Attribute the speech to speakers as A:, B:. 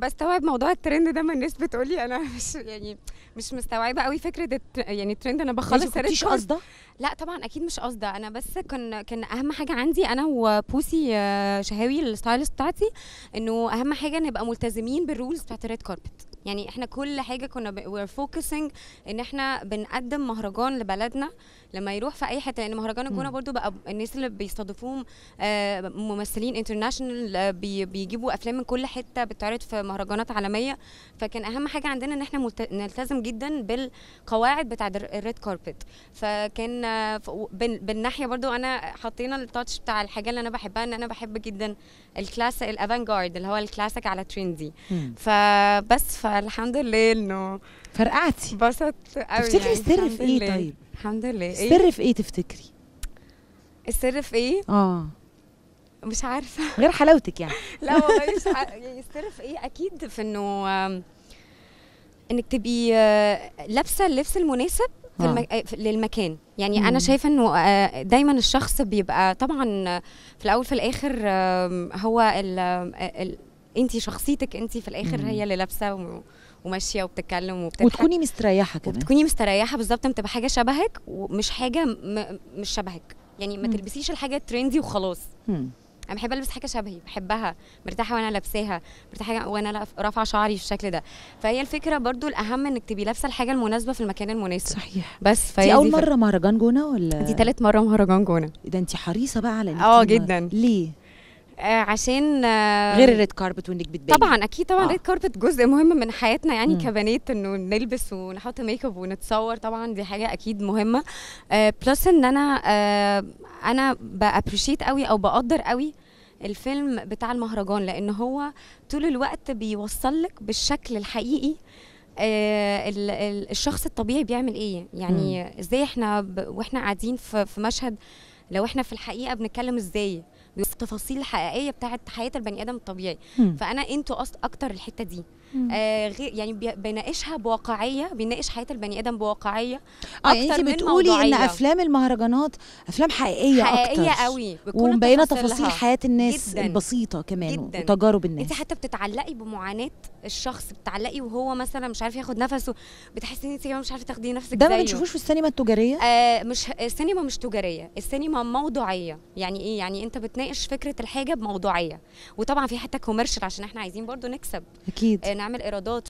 A: بستوعب موضوع الترند ده ما الناس بتقولي انا مش يعني مش مستوعبه قوي فكره الت... يعني الترند انا
B: خلاص
A: بخلص
B: كنتيش
A: الريد
B: قصده
A: لا طبعا اكيد مش قصده انا بس كان كان اهم حاجه عندي انا وبوسي آه، شهاوي الستايلست بتاعتي انه اهم حاجه نبقى ملتزمين بالرولز بتاعت الريد كاربت يعني احنا كل حاجه كنا وير فوكسنج ان احنا بنقدم مهرجان لبلدنا لما يروح في اي حته لان مهرجان الجونه
B: مم.
A: برضو بقى الناس اللي بيستضيفوهم آه، ممثلين انترناشونال بيجيبوا افلام من كل حته بتتعرض في مهرجانات عالميه فكان اهم حاجه عندنا ان احنا ملت- نلتزم جدا بالقواعد بتاعت الريد كاربت فكان آه، ف- بال- بالناحيه برضو انا حطينا التاتش بتاع الحاجه اللي انا بحبها ان انا بحب جدا الكلاسيك الافانجارد اللي هو الكلاسيك على ترندي
B: مم.
A: فبس فالحمد لله انه
B: فرقعتي
A: انبسطت قوي
B: تفتكري
A: يعني
B: السر
A: الحمد
B: في ايه
A: لله.
B: طيب
A: الحمد لله ايه
B: السر في ايه تفتكري
A: السر في ايه
B: اه
A: مش عارفه
B: غير حلاوتك يعني
A: لا والله مش عارفه يعني السر في ايه اكيد في انه آم، انك تبقي آه، لابسه اللبس المناسب في
B: آه.
A: المك... آه، في- للمكان يعني
B: مم.
A: انا شايفه انه آه، دايما الشخص بيبقى طبعا آه، في الاول في الاخر آم، هو ال... ال... انت شخصيتك انت في الاخر
B: مم.
A: هي اللي لابسه و... وماشيه وبتتكلم وبتضحك
B: وتكوني مستريحه كمان
A: وبتكوني مستريحه بالظبط بتبقى حاجه شبهك ومش حاجه م... مش شبهك يعني ما
B: مم.
A: تلبسيش الحاجه الترندي وخلاص
B: مم.
A: انا بحب البس حاجه شبهي بحبها مرتاحه وانا لابساها مرتاحه وانا لف- رافعه شعري في الشكل ده فهي الفكره برضو الاهم انك تبقي لابسه الحاجه المناسبه في المكان المناسب
B: صحيح
A: بس فهي
B: دي اول
A: فكرة.
B: مره مهرجان جونه ولا
A: دي تالت مره مهرجان جونه
B: ده انت حريصه بقى على إنك
A: اه
B: تيجي
A: جداً.
B: مهر- ليه
A: آه عشان آه
B: غير الريد كاربت وانك بتبين
A: طبعا اكيد طبعا
B: آه.
A: ريد كاربت جزء مهم من حياتنا يعني
B: مم.
A: كبنات انه نلبس ونحط ميك اب ونتصور طبعا دي حاجه اكيد مهمه آه بلس ان انا آه انا بابريشيت قوي او بقدر قوي الفيلم بتاع المهرجان لان هو طول الوقت بيوصل لك بالشكل الحقيقي آه ال- ال- الشخص الطبيعي بيعمل ايه يعني ازاي احنا ب... واحنا قاعدين في, في مشهد لو احنا في الحقيقه بنتكلم ازاي التفاصيل الحقيقيه بتاعت حياه البني ادم الطبيعي
B: مم.
A: فانا انتوا أص... اكتر الحته دي
B: مم.
A: آه غير يعني بي- بيناقشها بواقعيه بيناقش حياه البني ادم بواقعيه
B: اه يعني
A: أكتر
B: انت
A: من
B: بتقولي ان
A: موضوعية.
B: افلام المهرجانات افلام حقيقيه
A: حقيقيه
B: اكتر
A: قوي بكل
B: ومبينه
A: تفاصيلها.
B: تفاصيل حياه الناس
A: جداً.
B: البسيطه كمان
A: جداً.
B: وتجارب الناس
A: انت حتى بتتعلقي بمعاناه الشخص بتتعلقي وهو مثلا مش عارف ياخد نفسه بتحسي ان انت كمان مش عارفه تاخدي نفسك
B: ده ما
A: زيه.
B: بنشوفوش في السينما التجاريه
A: آه مش السينما مش تجاريه السينما موضوعيه يعني ايه يعني انت بتناقش فكره الحاجه بموضوعيه وطبعا في حته كوميرشال عشان احنا عايزين برضو نكسب
B: اكيد
A: آه نعمل ايرادات